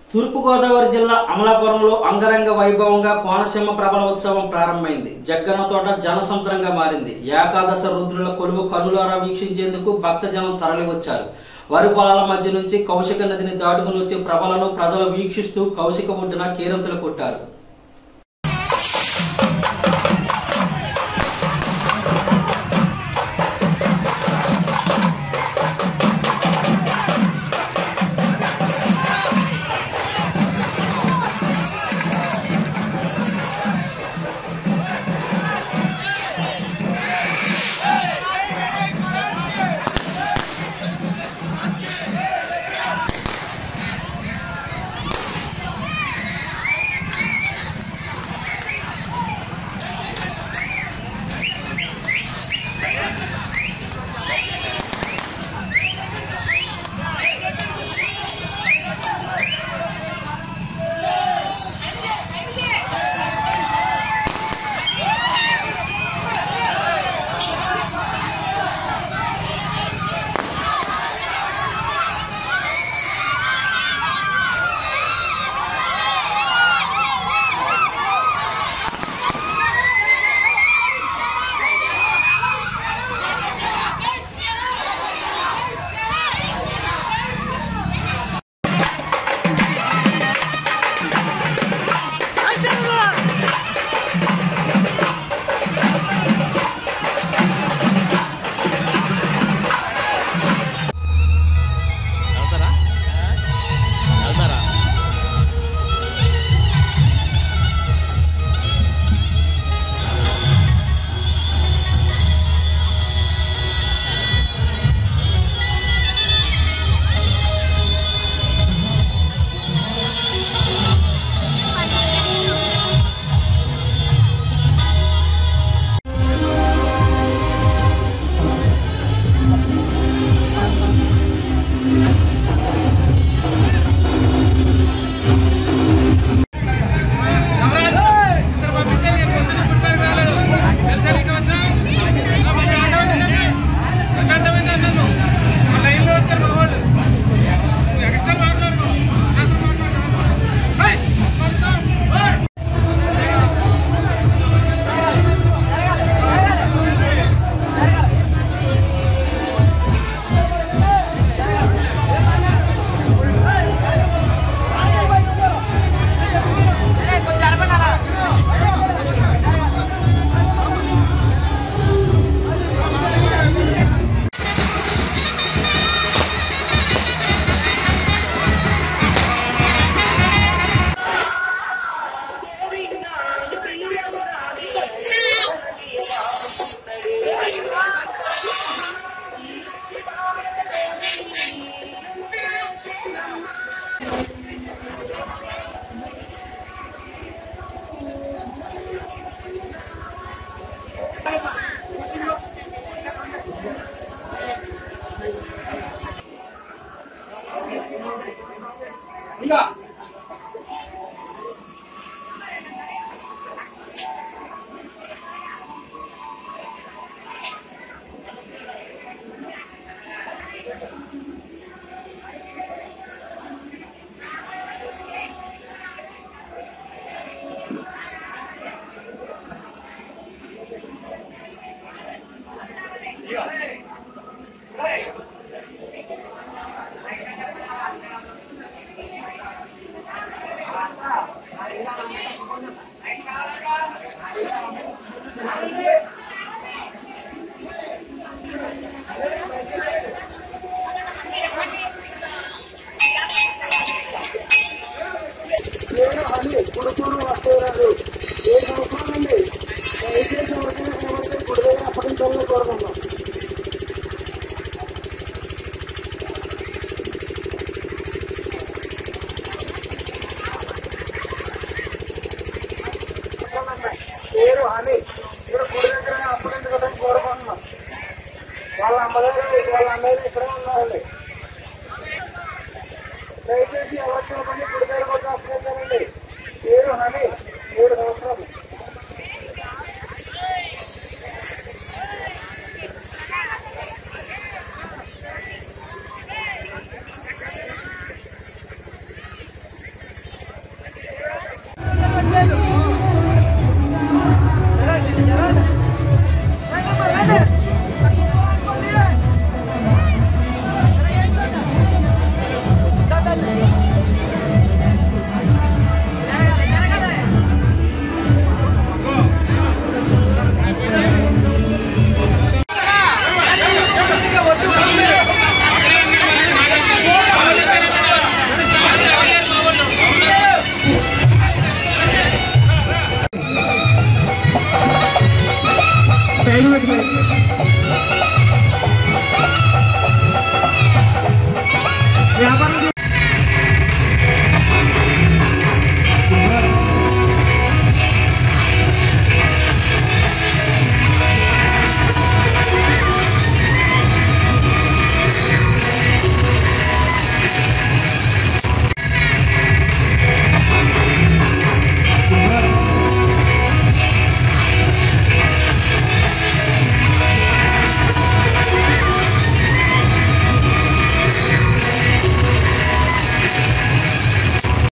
తూర్పుగోదావరి జిల్లా అమలాపురంలో అంగరంగ వైభవంగా కోనసీమ ప్రభల ఉత్సవం ప్రారంభమైంది జగ్గన తోట జనసముద్రంగా మారింది ఏకాదశ రుద్రుల కొలువు కనులారా వీక్షించేందుకు భక్తజనం తరలివచ్చారు వరి పొలాల మధ్య నుంచి కౌశిక నదిని దాటుకుని వచ్చే ప్రభలను ప్రజలు వీక్షిస్తూ కౌశిక ఒడ్డున కేరింతలు కొట్టారు వెళ్తారా వెళ్తారా నేను అని గుడుకూరు వస్తువులు ఏ గుడుకూరు నుండి దయచేసి వరకు గుడి దగ్గర అప్పగించాలని కోరుకుంటున్నాం పేరు అని మీరు గుడి దగ్గర అప్పగించుకోవడానికి కోరుకుంటున్నాం వాళ్ళ అమ్మగారు వాళ్ళ అన్నయ్య ఇక్కడే ఉన్నారండి దయచేసి ఎవరు చూడండి గుడి దగ్గర కూడా అప్పగించాలండి పేరు హనీ